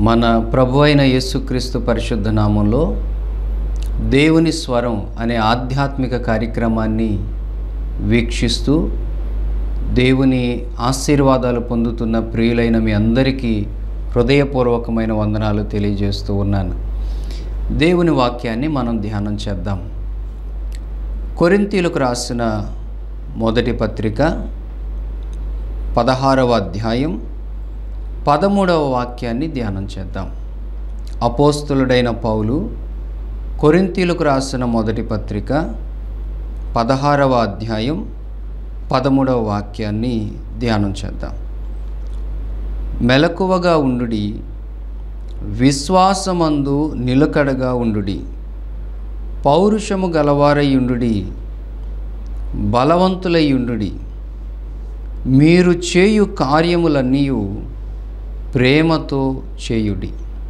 మన ప్రభు అయిన యేసుక్రీస్తు పరిశుద్ధ నామంలో దేవుని స్వరం అనే ఆధ్యాత్మిక కార్యక్రమాన్ని వీక్షిస్తూ దేవుని ఆశీర్వాదాలు పొందుతున్న ప్రియులైన మీ అందరికీ హృదయపూర్వకమైన వందనాలు తెలియజేస్తూ ఉన్నాను దేవుని వాక్యాన్ని మనం ధ్యానం చేద్దాం కొరింతీలకు రాసిన మొదటి పత్రిక పదహారవ అధ్యాయం పదమూడవ వాక్యాన్ని ధ్యానం చేద్దాం అపోస్తులుడైన పౌలు కొరింతీలకు రాసిన మొదటి పత్రిక పదహారవ అధ్యాయం పదమూడవ వాక్యాన్ని ధ్యానం చేద్దాం మెలకువగా ఉండుడి విశ్వాసమందు నిలకడగా ఉండుడి పౌరుషము గలవారయుండుడి బలవంతులయ్యుండుడి మీరు చేయు కార్యములన్నీ ప్రేమతో చేయుడి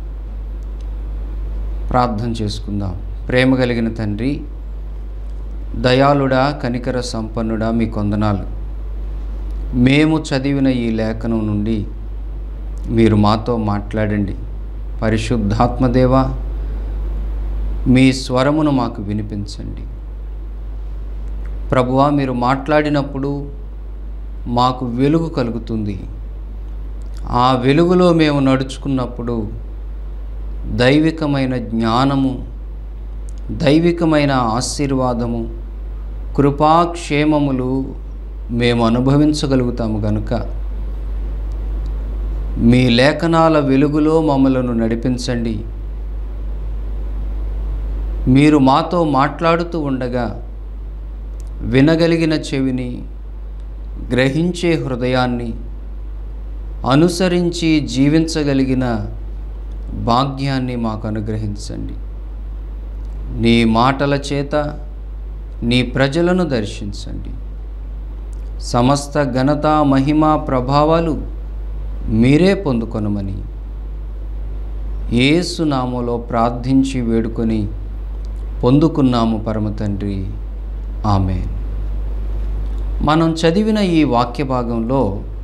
ప్రార్థన చేసుకుందాం ప్రేమ కలిగిన తండ్రి దయాళుడా కనికర సంపన్నుడా మీ కొందనాలు మేము చదివిన ఈ లేఖనం నుండి మీరు మాతో మాట్లాడండి పరిశుద్ధాత్మదేవ మీ స్వరమును మాకు వినిపించండి ప్రభువా మీరు మాట్లాడినప్పుడు మాకు వెలుగు కలుగుతుంది ఆ వెలుగులో మేము నడుచుకున్నప్పుడు దైవికమైన జ్ఞానము దైవికమైన ఆశీర్వాదము కృపాక్షేమములు మేము అనుభవించగలుగుతాము గనుక మీ లేఖనాల వెలుగులో మమ్మలను నడిపించండి మీరు మాతో మాట్లాడుతూ ఉండగా వినగలిగిన చెవిని గ్రహించే హృదయాన్ని అనుసరించి జీవించగలిగిన భాగ్యాన్ని మాకు అనుగ్రహించండి నీ మాటల చేత నీ ప్రజలను దర్శించండి సమస్త ఘనత మహిమ ప్రభావాలు మీరే పొందుకొనమని ఏసునామలో ప్రార్థించి వేడుకొని పొందుకున్నాము పరమ తండ్రి ఆమె మనం చదివిన ఈ వాక్య భాగంలో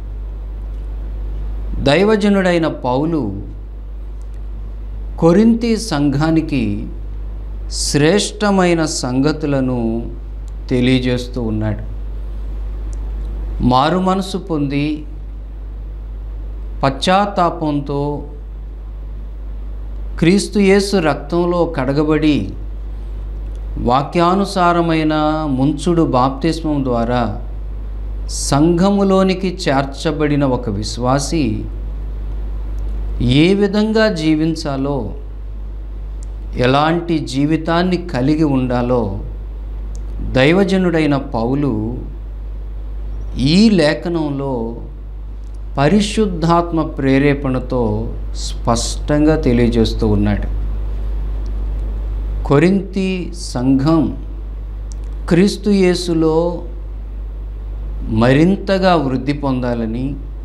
దైవజనుడైన పౌలు కొరింతి సంఘానికి శ్రేష్టమైన సంగతులను తెలియజేస్తూ ఉన్నాడు మారు మనసు పొంది పశ్చాత్తాపంతో క్రీస్తు యేసు రక్తంలో కడగబడి వాక్యానుసారమైన ముంచుడు బాప్తిస్మం ద్వారా సంఘములోనికి చేర్చబడిన ఒక విశ్వాసి ఏ విధంగా జీవించాలో ఎలాంటి జీవితాన్ని కలిగి ఉండాలో దైవజనుడైన పౌలు ఈ లేఖనంలో పరిశుద్ధాత్మ ప్రేరేపణతో స్పష్టంగా తెలియజేస్తూ ఉన్నాడు కొరింతి సంఘం క్రీస్తు యేసులో మరింతగా వృద్ధి పొందాలని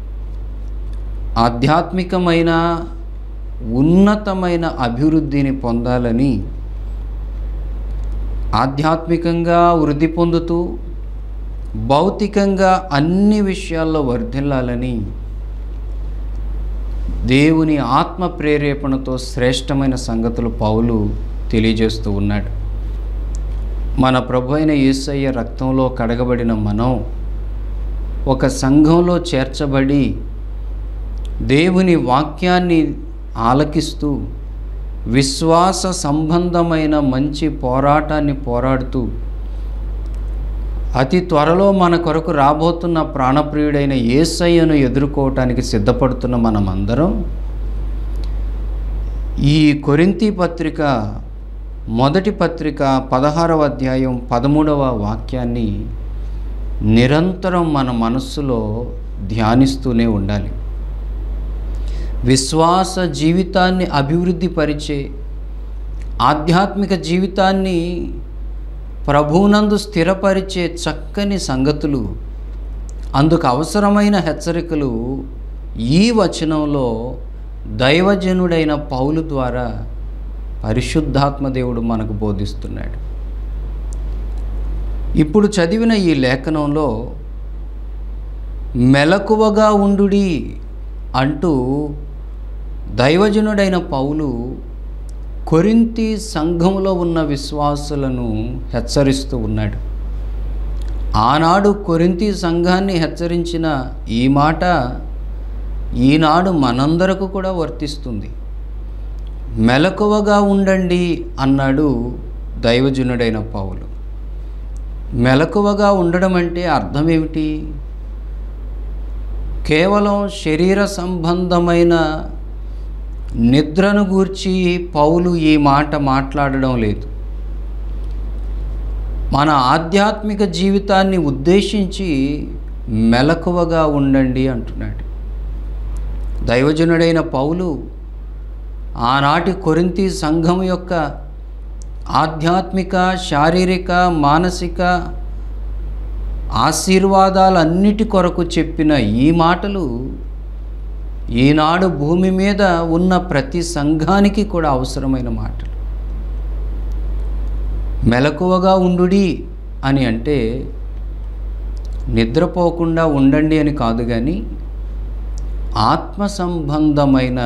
ఆధ్యాత్మికమైన ఉన్నతమైన అభివృద్ధిని పొందాలని ఆధ్యాత్మికంగా వృద్ధి పొందుతూ భౌతికంగా అన్ని విషయాల్లో వర్ధిల్లాలని దేవుని ఆత్మ ప్రేరేపణతో శ్రేష్టమైన సంగతులు పౌలు తెలియజేస్తూ ఉన్నాడు మన ప్రభు అయిన యేసయ్య రక్తంలో కడగబడిన మనం ఒక సంఘంలో చేర్చబడి దేవుని వాక్యాన్ని ఆలకిస్తూ విశ్వాస సంబంధమైన మంచి పోరాటాన్ని పోరాడుతూ అతి త్వరలో మన కొరకు రాబోతున్న ప్రాణప్రియుడైన ఏసయ్యను ఎదుర్కోవటానికి సిద్ధపడుతున్న మనమందరం ఈ కొరింతి పత్రిక మొదటి పత్రిక పదహారవ అధ్యాయం పదమూడవ వాక్యాన్ని నిరంతరం మన మనస్సులో ధ్యానిస్తూనే ఉండాలి విశ్వాస జీవితాన్ని అభివృద్ధి పరిచే ఆధ్యాత్మిక జీవితాన్ని ప్రభువునందు స్థిరపరిచే చక్కని సంగతులు అందుకు అవసరమైన హెచ్చరికలు ఈ వచనంలో దైవజనుడైన పౌలు ద్వారా పరిశుద్ధాత్మ దేవుడు మనకు బోధిస్తున్నాడు ఇప్పుడు చదివిన ఈ లేఖనంలో మెలకువగా ఉండుడి అంటూ దైవజనుడైన పౌలు కొరింతి సంఘములో ఉన్న విశ్వాసులను హెచ్చరిస్తూ ఉన్నాడు ఆనాడు కొరింతి సంఘాన్ని హెచ్చరించిన ఈ మాట ఈనాడు మనందరకు కూడా వర్తిస్తుంది మెలకువగా ఉండండి అన్నాడు దైవజనుడైన పౌలు మెలకువగా ఉండడం అంటే అర్థం ఏమిటి కేవలం శరీర సంబంధమైన నిద్రను గూర్చి పౌలు ఈ మాట మాట్లాడడం లేదు మన ఆధ్యాత్మిక జీవితాన్ని ఉద్దేశించి మెలకువగా ఉండండి అంటున్నాడు దైవజనుడైన పౌలు ఆనాటి కొరింతి సంఘం యొక్క ఆధ్యాత్మిక శారీరక మానసిక ఆశీర్వాదాలన్నిటి కొరకు చెప్పిన ఈ మాటలు ఈనాడు భూమి మీద ఉన్న ప్రతి సంఘానికి కూడా అవసరమైన మాటలు మెలకువగా ఉండుడి అని అంటే నిద్రపోకుండా ఉండండి అని కాదు కానీ ఆత్మ సంబంధమైన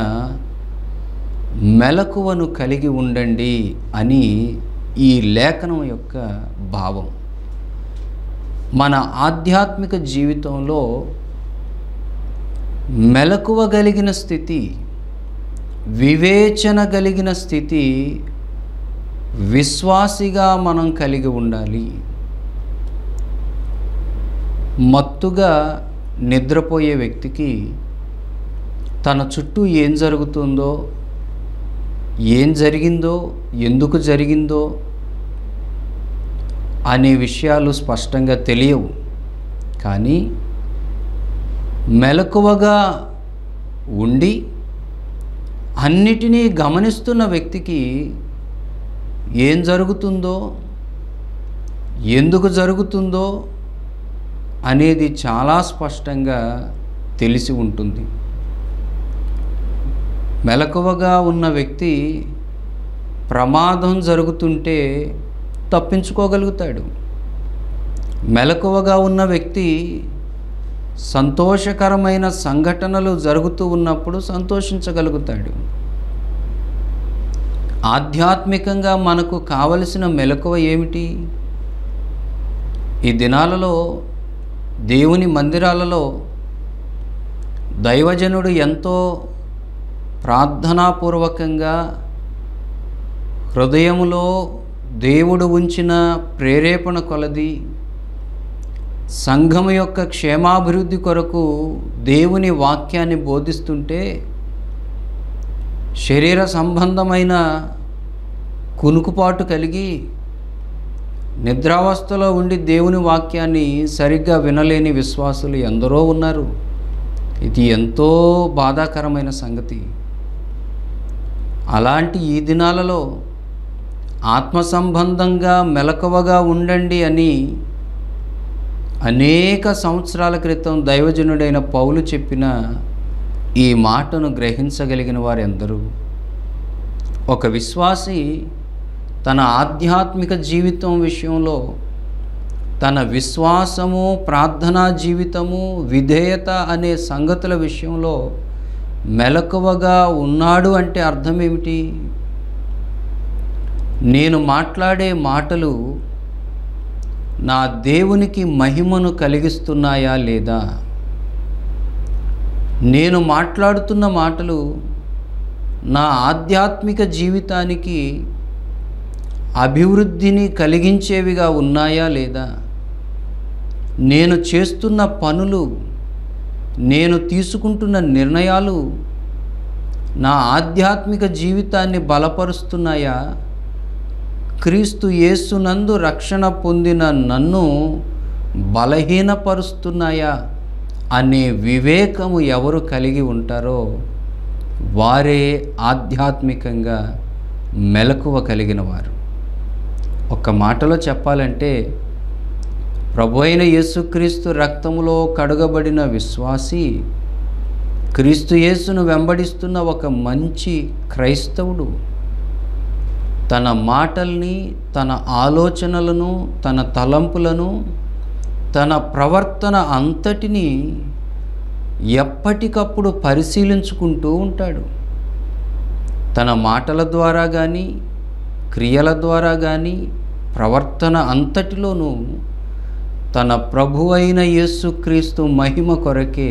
మెలకువను కలిగి ఉండండి అని ఈ లేఖనం యొక్క భావం మన ఆధ్యాత్మిక జీవితంలో మెలకువ కలిగిన స్థితి వివేచన కలిగిన స్థితి విశ్వాసిగా మనం కలిగి ఉండాలి మత్తుగా నిద్రపోయే వ్యక్తికి తన చుట్టూ ఏం జరుగుతుందో ఏం జరిగిందో ఎందుకు జరిగిందో అనే విషయాలు స్పష్టంగా తెలియవు కానీ మెలకువగా ఉండి అన్నిటినీ గమనిస్తున్న వ్యక్తికి ఏం జరుగుతుందో ఎందుకు జరుగుతుందో అనేది చాలా స్పష్టంగా తెలిసి ఉంటుంది మెలకువగా ఉన్న వ్యక్తి ప్రమాదం జరుగుతుంటే తప్పించుకోగలుగుతాడు మెలకువగా ఉన్న వ్యక్తి సంతోషకరమైన సంఘటనలు జరుగుతూ ఉన్నప్పుడు సంతోషించగలుగుతాడు ఆధ్యాత్మికంగా మనకు కావలసిన మెలకువ ఏమిటి ఈ దినాలలో దేవుని మందిరాలలో దైవజనుడు ఎంతో ప్రార్థనాపూర్వకంగా హృదయములో దేవుడు ఉంచిన ప్రేరేపణ కొలది సంఘం యొక్క క్షేమాభివృద్ధి కొరకు దేవుని వాక్యాన్ని బోధిస్తుంటే శరీర సంబంధమైన కునుకుపాటు కలిగి నిద్రావస్థలో ఉండి దేవుని వాక్యాన్ని సరిగ్గా వినలేని విశ్వాసులు ఎందరో ఉన్నారు ఇది ఎంతో బాధాకరమైన సంగతి అలాంటి ఈ దినాలలో ఆత్మ సంబంధంగా మెలకువగా ఉండండి అని అనేక సంవత్సరాల క్రితం దైవజనుడైన పౌలు చెప్పిన ఈ మాటను గ్రహించగలిగిన వారెందరూ ఒక విశ్వాసి తన ఆధ్యాత్మిక జీవితం విషయంలో తన విశ్వాసము ప్రార్థనా జీవితము విధేయత అనే సంగతుల విషయంలో మెలకువగా ఉన్నాడు అంటే అర్థం ఏమిటి నేను మాట్లాడే మాటలు నా దేవునికి మహిమను కలిగిస్తున్నాయా లేదా నేను మాట్లాడుతున్న మాటలు నా ఆధ్యాత్మిక జీవితానికి అభివృద్ధిని కలిగించేవిగా ఉన్నాయా లేదా నేను చేస్తున్న పనులు నేను తీసుకుంటున్న నిర్ణయాలు నా ఆధ్యాత్మిక జీవితాన్ని బలపరుస్తున్నాయా క్రీస్తు యేసునందు రక్షణ పొందిన నన్ను బలహీనపరుస్తున్నాయా అనే వివేకము ఎవరు కలిగి ఉంటారో వారే ఆధ్యాత్మికంగా మెలకువ కలిగిన వారు ఒక్క మాటలో చెప్పాలంటే ప్రభు అయిన యేసుక్రీస్తు రక్తములో కడుగబడిన విశ్వాసి క్రీస్తు యేసును వెంబడిస్తున్న ఒక మంచి క్రైస్తవుడు తన మాటల్ని తన ఆలోచనలను తన తలంపులను తన ప్రవర్తన అంతటినీ ఎప్పటికప్పుడు పరిశీలించుకుంటూ ఉంటాడు తన మాటల ద్వారా కానీ క్రియల ద్వారా కానీ ప్రవర్తన అంతటిలోనూ తన ప్రభు అయిన యేసుక్రీస్తు మహిమ కొరకే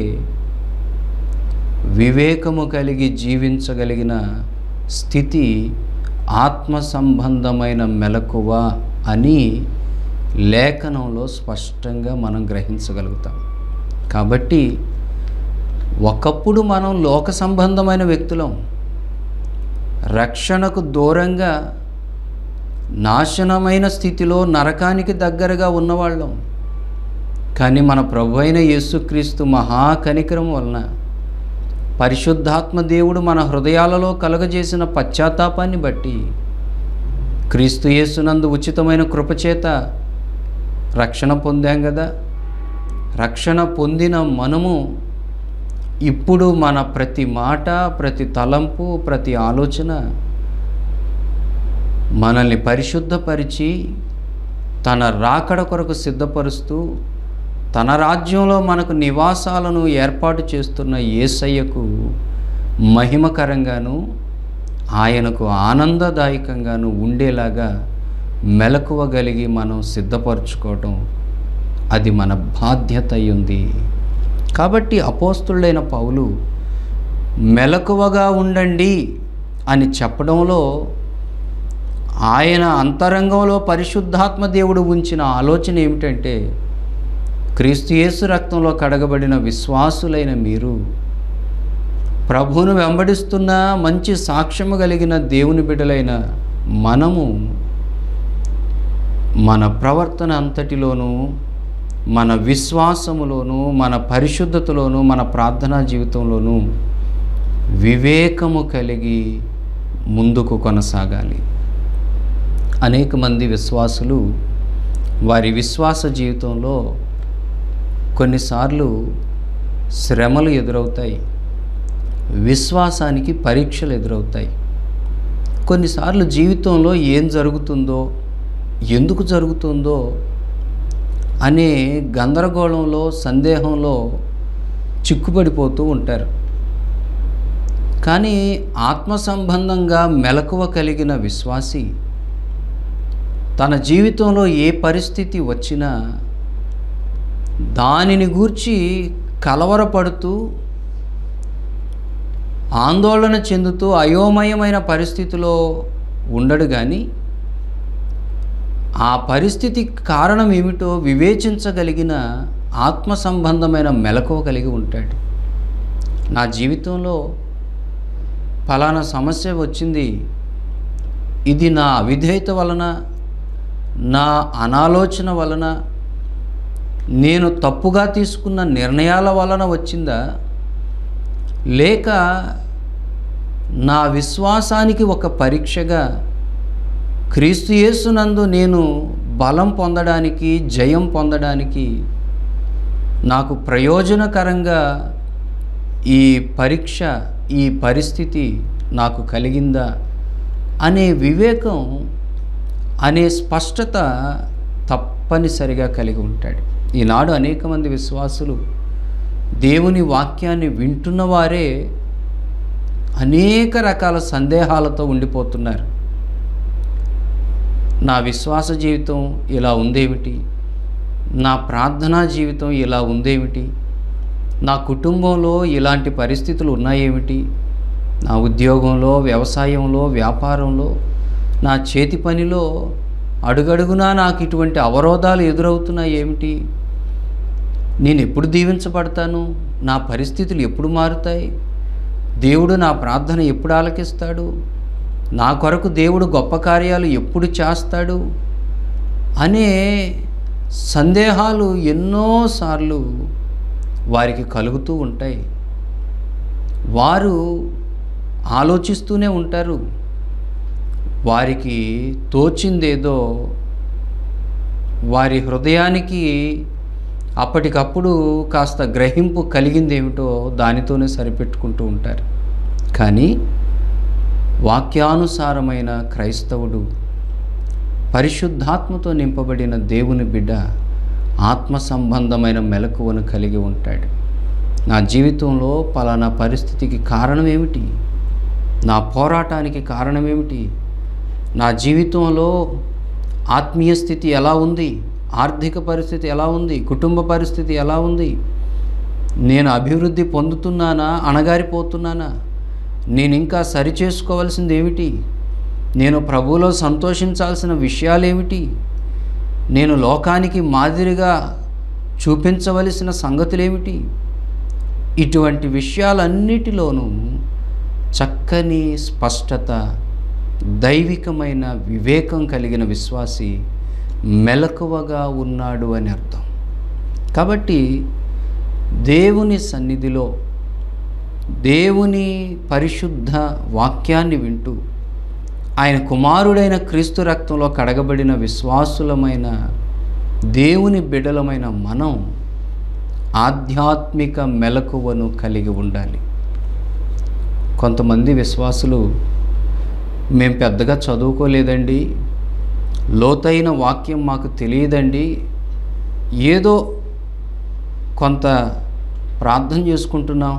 వివేకము కలిగి జీవించగలిగిన స్థితి ఆత్మ సంబంధమైన మెలకువ అని లేఖనంలో స్పష్టంగా మనం గ్రహించగలుగుతాం కాబట్టి ఒకప్పుడు మనం లోక సంబంధమైన వ్యక్తులం రక్షణకు దూరంగా నాశనమైన స్థితిలో నరకానికి దగ్గరగా ఉన్నవాళ్ళం కానీ మన ప్రభు అయిన యేసుక్రీస్తు మహాకనికరం వలన పరిశుద్ధాత్మ దేవుడు మన హృదయాలలో కలుగజేసిన పశ్చాత్తాపాన్ని బట్టి క్రీస్తు యేసునందు ఉచితమైన కృపచేత రక్షణ పొందాం కదా రక్షణ పొందిన మనము ఇప్పుడు మన ప్రతి మాట ప్రతి తలంపు ప్రతి ఆలోచన మనల్ని పరిశుద్ధపరిచి తన రాకడ కొరకు సిద్ధపరుస్తూ తన రాజ్యంలో మనకు నివాసాలను ఏర్పాటు చేస్తున్న ఏసయ్యకు మహిమకరంగాను ఆయనకు ఆనందదాయకంగాను ఉండేలాగా మెలకువగలిగి మనం సిద్ధపరచుకోవటం అది మన బాధ్యత అయి ఉంది కాబట్టి అపోస్తుడైన పౌలు మెలకువగా ఉండండి అని చెప్పడంలో ఆయన అంతరంగంలో పరిశుద్ధాత్మ దేవుడు ఉంచిన ఆలోచన ఏమిటంటే క్రీస్తు యేసు రక్తంలో కడగబడిన విశ్వాసులైన మీరు ప్రభువును వెంబడిస్తున్న మంచి సాక్ష్యము కలిగిన దేవుని బిడ్డలైన మనము మన ప్రవర్తన అంతటిలోనూ మన విశ్వాసములోను మన పరిశుద్ధతలోను మన ప్రార్థనా జీవితంలోనూ వివేకము కలిగి ముందుకు కొనసాగాలి అనేక మంది విశ్వాసులు వారి విశ్వాస జీవితంలో కొన్నిసార్లు శ్రమలు ఎదురవుతాయి విశ్వాసానికి పరీక్షలు ఎదురవుతాయి కొన్నిసార్లు జీవితంలో ఏం జరుగుతుందో ఎందుకు జరుగుతుందో అనే గందరగోళంలో సందేహంలో చిక్కుపడిపోతూ ఉంటారు కానీ ఆత్మ సంబంధంగా మెలకువ కలిగిన విశ్వాసి తన జీవితంలో ఏ పరిస్థితి వచ్చినా దానిని గూర్చి కలవరపడుతూ ఆందోళన చెందుతూ అయోమయమైన పరిస్థితిలో ఉండడు కానీ ఆ పరిస్థితి కారణం ఏమిటో వివేచించగలిగిన ఆత్మ సంబంధమైన మెలకువ కలిగి ఉంటాడు నా జీవితంలో ఫలానా సమస్య వచ్చింది ఇది నా అవిధేయత వలన నా అనాలోచన వలన నేను తప్పుగా తీసుకున్న నిర్ణయాల వలన వచ్చిందా లేక నా విశ్వాసానికి ఒక పరీక్షగా క్రీస్తు యేసునందు నేను బలం పొందడానికి జయం పొందడానికి నాకు ప్రయోజనకరంగా ఈ పరీక్ష ఈ పరిస్థితి నాకు కలిగిందా అనే వివేకం అనే స్పష్టత తప్పనిసరిగా కలిగి ఉంటాడు ఈనాడు అనేక మంది విశ్వాసులు దేవుని వాక్యాన్ని వింటున్న వారే అనేక రకాల సందేహాలతో ఉండిపోతున్నారు నా విశ్వాస జీవితం ఇలా ఉందేమిటి నా ప్రార్థనా జీవితం ఇలా ఉందేమిటి నా కుటుంబంలో ఇలాంటి పరిస్థితులు ఉన్నాయేమిటి నా ఉద్యోగంలో వ్యవసాయంలో వ్యాపారంలో నా చేతి పనిలో అడుగడుగునా నాకు ఇటువంటి అవరోధాలు ఎదురవుతున్నాయి ఏమిటి నేను ఎప్పుడు దీవించబడతాను నా పరిస్థితులు ఎప్పుడు మారుతాయి దేవుడు నా ప్రార్థన ఎప్పుడు ఆలకిస్తాడు నా కొరకు దేవుడు గొప్ప కార్యాలు ఎప్పుడు చేస్తాడు అనే సందేహాలు ఎన్నోసార్లు వారికి కలుగుతూ ఉంటాయి వారు ఆలోచిస్తూనే ఉంటారు వారికి తోచిందేదో వారి హృదయానికి అప్పటికప్పుడు కాస్త గ్రహింపు కలిగిందేమిటో దానితోనే సరిపెట్టుకుంటూ ఉంటారు కానీ వాక్యానుసారమైన క్రైస్తవుడు పరిశుద్ధాత్మతో నింపబడిన దేవుని బిడ్డ ఆత్మ సంబంధమైన మెలకువను కలిగి ఉంటాడు నా జీవితంలో పలానా పరిస్థితికి కారణం ఏమిటి నా పోరాటానికి కారణమేమిటి నా జీవితంలో ఆత్మీయ స్థితి ఎలా ఉంది ఆర్థిక పరిస్థితి ఎలా ఉంది కుటుంబ పరిస్థితి ఎలా ఉంది నేను అభివృద్ధి పొందుతున్నానా అణగారిపోతున్నానా నేను ఇంకా సరిచేసుకోవాల్సింది ఏమిటి నేను ప్రభువులో సంతోషించాల్సిన విషయాలేమిటి నేను లోకానికి మాదిరిగా చూపించవలసిన సంగతులేమిటి ఇటువంటి విషయాలన్నిటిలోనూ చక్కని స్పష్టత దైవికమైన వివేకం కలిగిన విశ్వాసి మెలకువగా ఉన్నాడు అని అర్థం కాబట్టి దేవుని సన్నిధిలో దేవుని పరిశుద్ధ వాక్యాన్ని వింటూ ఆయన కుమారుడైన క్రీస్తు రక్తంలో కడగబడిన విశ్వాసులమైన దేవుని బిడలమైన మనం ఆధ్యాత్మిక మెలకువను కలిగి ఉండాలి కొంతమంది విశ్వాసులు మేము పెద్దగా చదువుకోలేదండి లోతైన వాక్యం మాకు తెలియదండి ఏదో కొంత ప్రార్థన చేసుకుంటున్నాం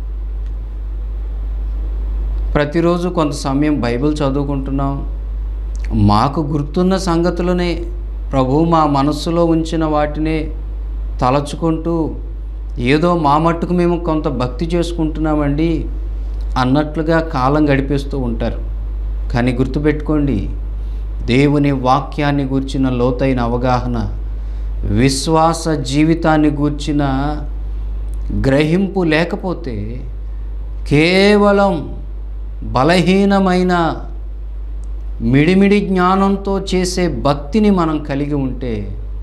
ప్రతిరోజు కొంత సమయం బైబిల్ చదువుకుంటున్నాం మాకు గుర్తున్న సంగతులనే ప్రభు మా మనస్సులో ఉంచిన వాటినే తలచుకుంటూ ఏదో మా మట్టుకు మేము కొంత భక్తి చేసుకుంటున్నామండి అన్నట్లుగా కాలం గడిపేస్తూ ఉంటారు కానీ గుర్తుపెట్టుకోండి దేవుని వాక్యాన్ని గూర్చిన లోతైన అవగాహన విశ్వాస జీవితాన్ని గూర్చిన గ్రహింపు లేకపోతే కేవలం బలహీనమైన మిడిమిడి జ్ఞానంతో చేసే భక్తిని మనం కలిగి ఉంటే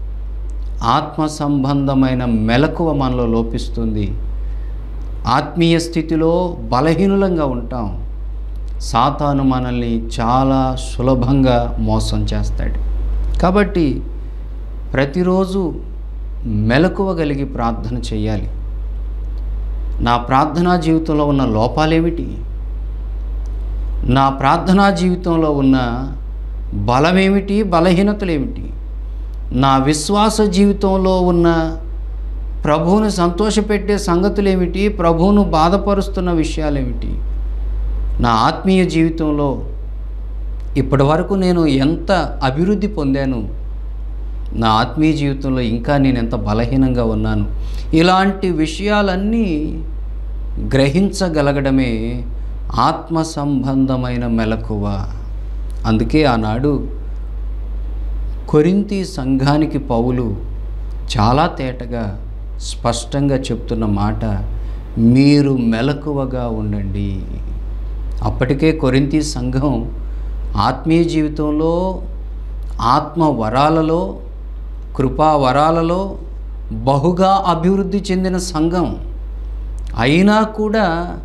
ఆత్మ సంబంధమైన మెలకువ మనలో లోపిస్తుంది ఆత్మీయ స్థితిలో బలహీనులంగా ఉంటాం సాతాను మనల్ని చాలా సులభంగా మోసం చేస్తాడు కాబట్టి ప్రతిరోజు మెలకువ కలిగి ప్రార్థన చేయాలి నా ప్రార్థనా జీవితంలో ఉన్న లోపాలేమిటి నా ప్రార్థనా జీవితంలో ఉన్న బలమేమిటి బలహీనతలేమిటి నా విశ్వాస జీవితంలో ఉన్న ప్రభువును సంతోషపెట్టే సంగతులేమిటి ప్రభువును బాధపరుస్తున్న విషయాలేమిటి నా ఆత్మీయ జీవితంలో ఇప్పటి వరకు నేను ఎంత అభివృద్ధి పొందాను నా ఆత్మీయ జీవితంలో ఇంకా నేను ఎంత బలహీనంగా ఉన్నాను ఇలాంటి విషయాలన్నీ గ్రహించగలగడమే ఆత్మ సంబంధమైన మెలకువ అందుకే ఆనాడు కొరింతి సంఘానికి పౌలు చాలా తేటగా స్పష్టంగా చెప్తున్న మాట మీరు మెలకువగా ఉండండి అప్పటికే కొరింతి సంఘం ఆత్మీయ జీవితంలో ఆత్మ వరాలలో కృపా వరాలలో బహుగా అభివృద్ధి చెందిన సంఘం అయినా కూడా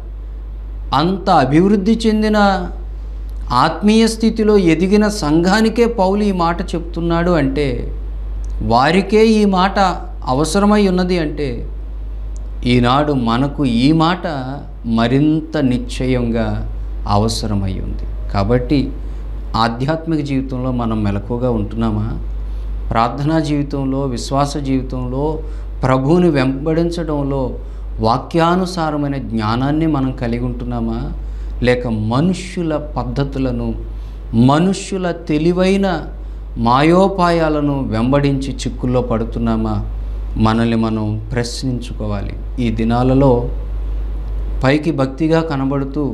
అంత అభివృద్ధి చెందిన ఆత్మీయ స్థితిలో ఎదిగిన సంఘానికే పౌలు ఈ మాట చెప్తున్నాడు అంటే వారికే ఈ మాట అవసరమై ఉన్నది అంటే ఈనాడు మనకు ఈ మాట మరింత నిశ్చయంగా అవసరమై ఉంది కాబట్టి ఆధ్యాత్మిక జీవితంలో మనం మెలకువగా ఉంటున్నామా ప్రార్థనా జీవితంలో విశ్వాస జీవితంలో ప్రభువుని వెంబడించడంలో వాక్యానుసారమైన జ్ఞానాన్ని మనం కలిగి ఉంటున్నామా లేక మనుష్యుల పద్ధతులను మనుష్యుల తెలివైన మాయోపాయాలను వెంబడించి చిక్కుల్లో పడుతున్నామా మనల్ని మనం ప్రశ్నించుకోవాలి ఈ దినాలలో పైకి భక్తిగా కనబడుతూ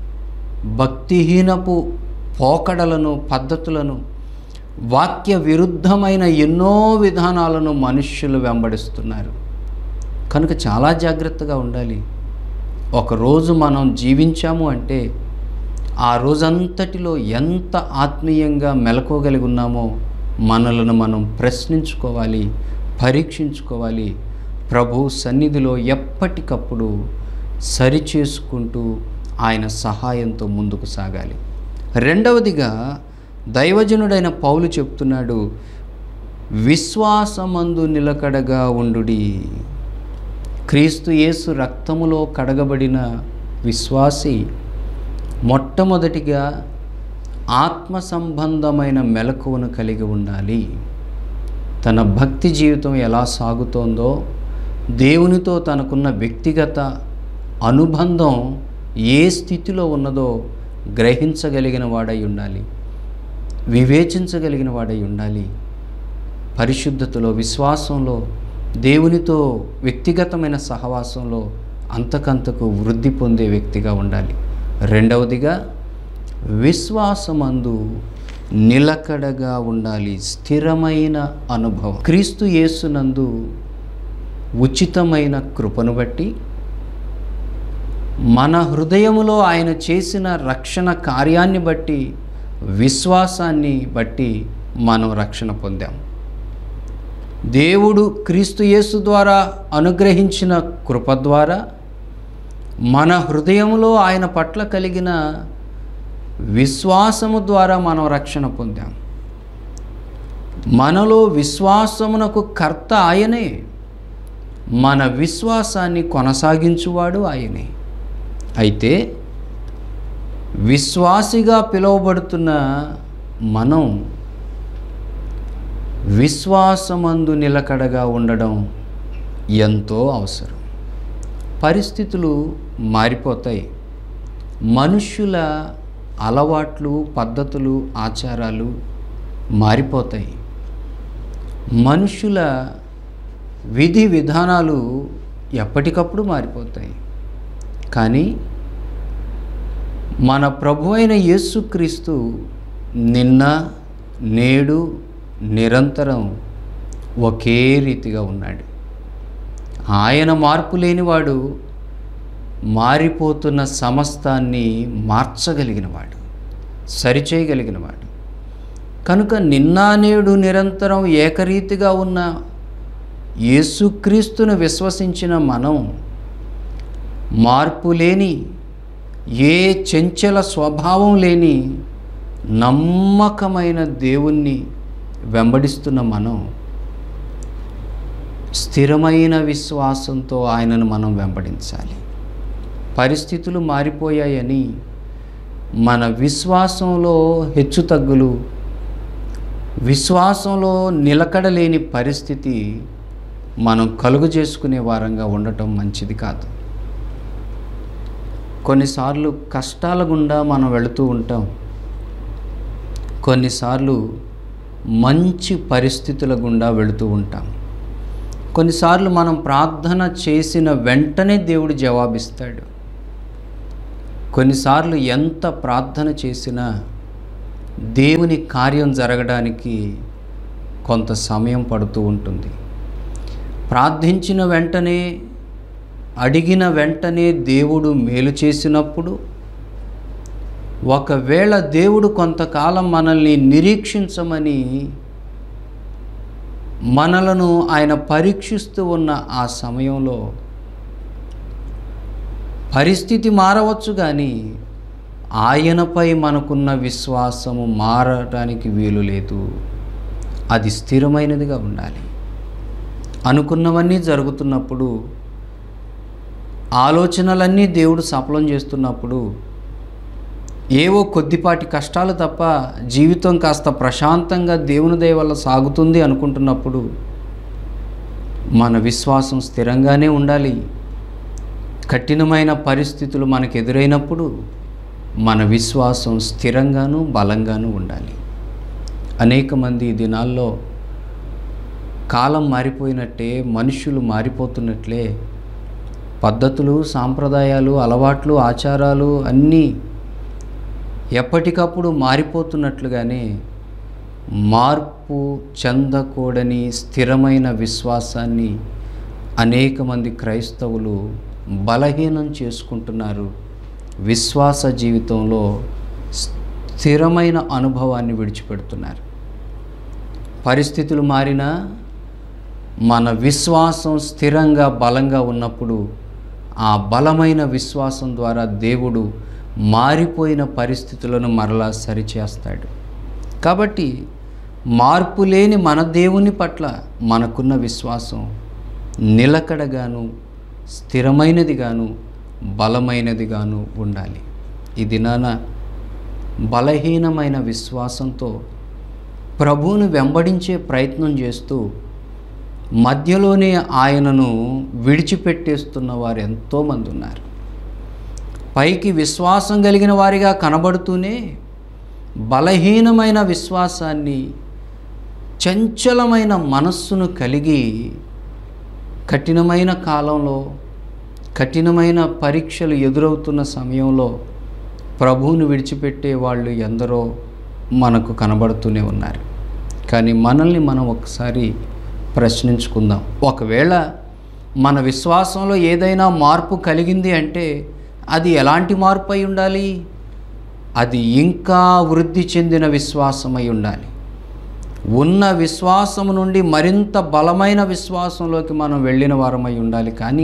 భక్తిహీనపు పోకడలను పద్ధతులను వాక్య విరుద్ధమైన ఎన్నో విధానాలను మనుష్యులు వెంబడిస్తున్నారు కనుక చాలా జాగ్రత్తగా ఉండాలి ఒకరోజు మనం జీవించాము అంటే ఆ రోజంతటిలో ఎంత ఆత్మీయంగా మెలకోగలిగి ఉన్నామో మనలను మనం ప్రశ్నించుకోవాలి పరీక్షించుకోవాలి ప్రభు సన్నిధిలో ఎప్పటికప్పుడు సరిచేసుకుంటూ ఆయన సహాయంతో ముందుకు సాగాలి రెండవదిగా దైవజనుడైన పౌలు చెప్తున్నాడు విశ్వాసమందు నిలకడగా ఉండుడి క్రీస్తు యేసు రక్తములో కడగబడిన విశ్వాసి మొట్టమొదటిగా ఆత్మ సంబంధమైన మెలకువను కలిగి ఉండాలి తన భక్తి జీవితం ఎలా సాగుతోందో దేవునితో తనకున్న వ్యక్తిగత అనుబంధం ఏ స్థితిలో ఉన్నదో గ్రహించగలిగిన వాడై ఉండాలి వివేచించగలిగిన వాడై ఉండాలి పరిశుద్ధతలో విశ్వాసంలో దేవునితో వ్యక్తిగతమైన సహవాసంలో అంతకంతకు వృద్ధి పొందే వ్యక్తిగా ఉండాలి రెండవదిగా విశ్వాసమందు నిలకడగా ఉండాలి స్థిరమైన అనుభవం క్రీస్తు యేసునందు ఉచితమైన కృపను బట్టి మన హృదయములో ఆయన చేసిన రక్షణ కార్యాన్ని బట్టి విశ్వాసాన్ని బట్టి మనం రక్షణ పొందాం దేవుడు క్రీస్తు యేసు ద్వారా అనుగ్రహించిన కృప ద్వారా మన హృదయములో ఆయన పట్ల కలిగిన విశ్వాసము ద్వారా మనం రక్షణ పొందాం మనలో విశ్వాసమునకు కర్త ఆయనే మన విశ్వాసాన్ని కొనసాగించువాడు ఆయనే అయితే విశ్వాసిగా పిలువబడుతున్న మనం విశ్వాసమందు నిలకడగా ఉండడం ఎంతో అవసరం పరిస్థితులు మారిపోతాయి మనుష్యుల అలవాట్లు పద్ధతులు ఆచారాలు మారిపోతాయి మనుషుల విధి విధానాలు ఎప్పటికప్పుడు మారిపోతాయి కానీ మన ప్రభు అయిన యేసుక్రీస్తు నిన్న నేడు నిరంతరం ఒకే రీతిగా ఉన్నాడు ఆయన మార్పు లేనివాడు మారిపోతున్న సమస్తాన్ని మార్చగలిగినవాడు సరిచేయగలిగినవాడు కనుక నిన్న నేడు నిరంతరం ఏకరీతిగా ఉన్న యేసుక్రీస్తును విశ్వసించిన మనం మార్పు లేని ఏ చెంచల స్వభావం లేని నమ్మకమైన దేవుణ్ణి వెంబడిస్తున్న మనం స్థిరమైన విశ్వాసంతో ఆయనను మనం వెంబడించాలి పరిస్థితులు మారిపోయాయని మన విశ్వాసంలో హెచ్చుతగ్గులు విశ్వాసంలో నిలకడలేని పరిస్థితి మనం కలుగు చేసుకునే వారంగా ఉండటం మంచిది కాదు కొన్నిసార్లు కష్టాల గుండా మనం వెళుతూ ఉంటాం కొన్నిసార్లు మంచి పరిస్థితుల గుండా వెళుతూ ఉంటాం కొన్నిసార్లు మనం ప్రార్థన చేసిన వెంటనే దేవుడు జవాబిస్తాడు కొన్నిసార్లు ఎంత ప్రార్థన చేసినా దేవుని కార్యం జరగడానికి కొంత సమయం పడుతూ ఉంటుంది ప్రార్థించిన వెంటనే అడిగిన వెంటనే దేవుడు మేలు చేసినప్పుడు ఒకవేళ దేవుడు కొంతకాలం మనల్ని నిరీక్షించమని మనలను ఆయన పరీక్షిస్తూ ఉన్న ఆ సమయంలో పరిస్థితి మారవచ్చు కానీ ఆయనపై మనకున్న విశ్వాసము మారడానికి వీలు లేదు అది స్థిరమైనదిగా ఉండాలి అనుకున్నవన్నీ జరుగుతున్నప్పుడు ఆలోచనలన్నీ దేవుడు సఫలం చేస్తున్నప్పుడు ఏవో కొద్దిపాటి కష్టాలు తప్ప జీవితం కాస్త ప్రశాంతంగా దేవుని దయ వల్ల సాగుతుంది అనుకుంటున్నప్పుడు మన విశ్వాసం స్థిరంగానే ఉండాలి కఠినమైన పరిస్థితులు మనకు ఎదురైనప్పుడు మన విశ్వాసం స్థిరంగాను బలంగాను ఉండాలి అనేక మంది ఈ దినాల్లో కాలం మారిపోయినట్టే మనుషులు మారిపోతున్నట్లే పద్ధతులు సాంప్రదాయాలు అలవాట్లు ఆచారాలు అన్నీ ఎప్పటికప్పుడు మారిపోతున్నట్లుగానే మార్పు చెందకూడని స్థిరమైన విశ్వాసాన్ని అనేక మంది క్రైస్తవులు బలహీనం చేసుకుంటున్నారు విశ్వాస జీవితంలో స్థిరమైన అనుభవాన్ని విడిచిపెడుతున్నారు పరిస్థితులు మారినా మన విశ్వాసం స్థిరంగా బలంగా ఉన్నప్పుడు ఆ బలమైన విశ్వాసం ద్వారా దేవుడు మారిపోయిన పరిస్థితులను మరలా సరిచేస్తాడు కాబట్టి మార్పు లేని మన దేవుని పట్ల మనకున్న విశ్వాసం నిలకడగాను స్థిరమైనదిగాను బలమైనదిగాను ఉండాలి ఈ దినాన బలహీనమైన విశ్వాసంతో ప్రభువును వెంబడించే ప్రయత్నం చేస్తూ మధ్యలోనే ఆయనను విడిచిపెట్టేస్తున్న వారు ఎంతోమంది ఉన్నారు పైకి విశ్వాసం కలిగిన వారిగా కనబడుతూనే బలహీనమైన విశ్వాసాన్ని చంచలమైన మనస్సును కలిగి కఠినమైన కాలంలో కఠినమైన పరీక్షలు ఎదురవుతున్న సమయంలో ప్రభువును విడిచిపెట్టే వాళ్ళు ఎందరో మనకు కనబడుతూనే ఉన్నారు కానీ మనల్ని మనం ఒకసారి ప్రశ్నించుకుందాం ఒకవేళ మన విశ్వాసంలో ఏదైనా మార్పు కలిగింది అంటే అది ఎలాంటి మార్పు అయి ఉండాలి అది ఇంకా వృద్ధి చెందిన విశ్వాసమై ఉండాలి ఉన్న విశ్వాసము నుండి మరింత బలమైన విశ్వాసంలోకి మనం వెళ్ళిన వారమై ఉండాలి కానీ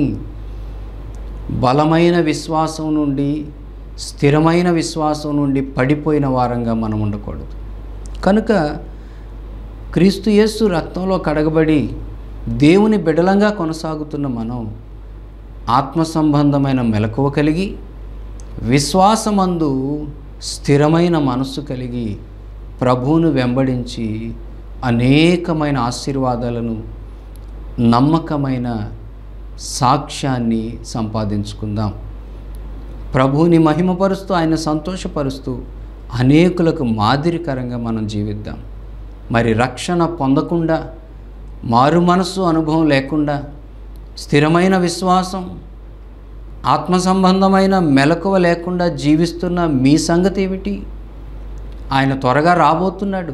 బలమైన విశ్వాసం నుండి స్థిరమైన విశ్వాసం నుండి పడిపోయిన వారంగా మనం ఉండకూడదు కనుక క్రీస్తు యేసు రక్తంలో కడగబడి దేవుని బిడలంగా కొనసాగుతున్న మనం ఆత్మ సంబంధమైన మెలకువ కలిగి విశ్వాసమందు స్థిరమైన మనస్సు కలిగి ప్రభువును వెంబడించి అనేకమైన ఆశీర్వాదాలను నమ్మకమైన సాక్ష్యాన్ని సంపాదించుకుందాం ప్రభువుని మహిమపరుస్తూ ఆయన సంతోషపరుస్తూ అనేకులకు మాదిరికరంగా మనం జీవిద్దాం మరి రక్షణ పొందకుండా మారు మనస్సు అనుభవం లేకుండా స్థిరమైన విశ్వాసం ఆత్మ సంబంధమైన మెలకువ లేకుండా జీవిస్తున్న మీ సంగతి ఏమిటి ఆయన త్వరగా రాబోతున్నాడు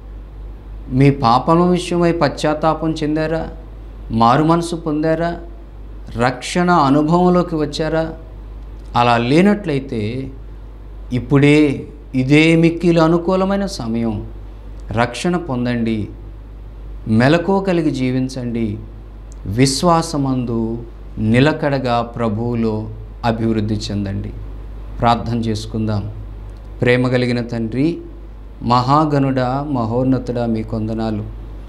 మీ పాపం విషయమై పశ్చాత్తాపం చెందారా మారు మనసు పొందారా రక్షణ అనుభవంలోకి వచ్చారా అలా లేనట్లయితే ఇప్పుడే ఇదే మిక్కిలు అనుకూలమైన సమయం రక్షణ పొందండి మెలకువ కలిగి జీవించండి విశ్వాసమందు నిలకడగా ప్రభువులో అభివృద్ధి చెందండి ప్రార్థన చేసుకుందాం ప్రేమ కలిగిన తండ్రి మహాగణుడా మహోన్నతుడా మీ కొందనాలు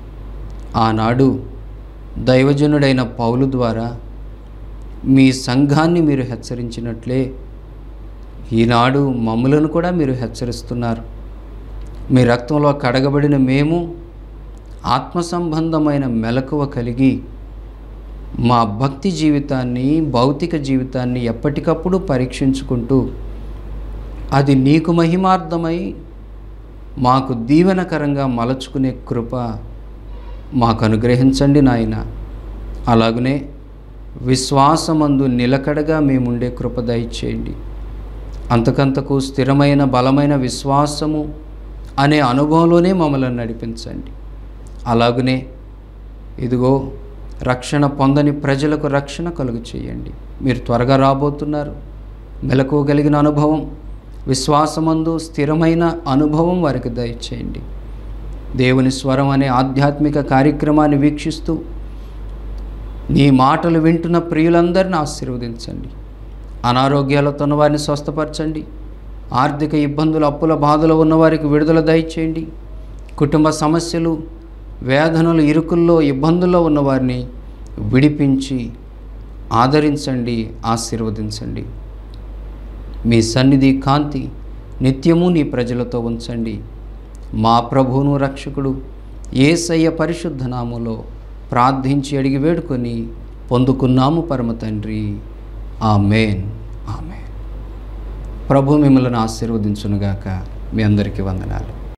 ఆనాడు దైవజనుడైన పౌలు ద్వారా మీ సంఘాన్ని మీరు హెచ్చరించినట్లే ఈనాడు మమ్ములను కూడా మీరు హెచ్చరిస్తున్నారు మీ రక్తంలో కడగబడిన మేము ఆత్మ సంబంధమైన మెలకువ కలిగి మా భక్తి జీవితాన్ని భౌతిక జీవితాన్ని ఎప్పటికప్పుడు పరీక్షించుకుంటూ అది నీకు మహిమార్థమై మాకు దీవెనకరంగా మలచుకునే కృప మాకు అనుగ్రహించండి నాయన అలాగనే విశ్వాసమందు నిలకడగా మేముండే కృప దయచేయండి అంతకంతకు స్థిరమైన బలమైన విశ్వాసము అనే అనుభవంలోనే మమ్మల్ని నడిపించండి అలాగనే ఇదిగో రక్షణ పొందని ప్రజలకు రక్షణ కలుగు చేయండి మీరు త్వరగా రాబోతున్నారు మెలకువగలిగిన అనుభవం విశ్వాసమందు స్థిరమైన అనుభవం వారికి దయచేయండి దేవుని స్వరం అనే ఆధ్యాత్మిక కార్యక్రమాన్ని వీక్షిస్తూ నీ మాటలు వింటున్న ప్రియులందరిని ఆశీర్వదించండి అనారోగ్యాలతో ఉన్న వారిని స్వస్థపరచండి ఆర్థిక ఇబ్బందులు అప్పుల బాధలు ఉన్నవారికి విడుదల దయచేయండి కుటుంబ సమస్యలు వేదనలు ఇరుకుల్లో ఇబ్బందుల్లో ఉన్నవారిని విడిపించి ఆదరించండి ఆశీర్వదించండి మీ సన్నిధి కాంతి నిత్యము నీ ప్రజలతో ఉంచండి మా ప్రభువును రక్షకుడు ఏసయ్య పరిశుద్ధ నామములో ప్రార్థించి అడిగి వేడుకొని పొందుకున్నాము పరమ తండ్రి ఆమెన్ ఆమెన్ ప్రభు మిమ్మల్ని ఆశీర్వదించునుగాక మీ అందరికీ వందనాలు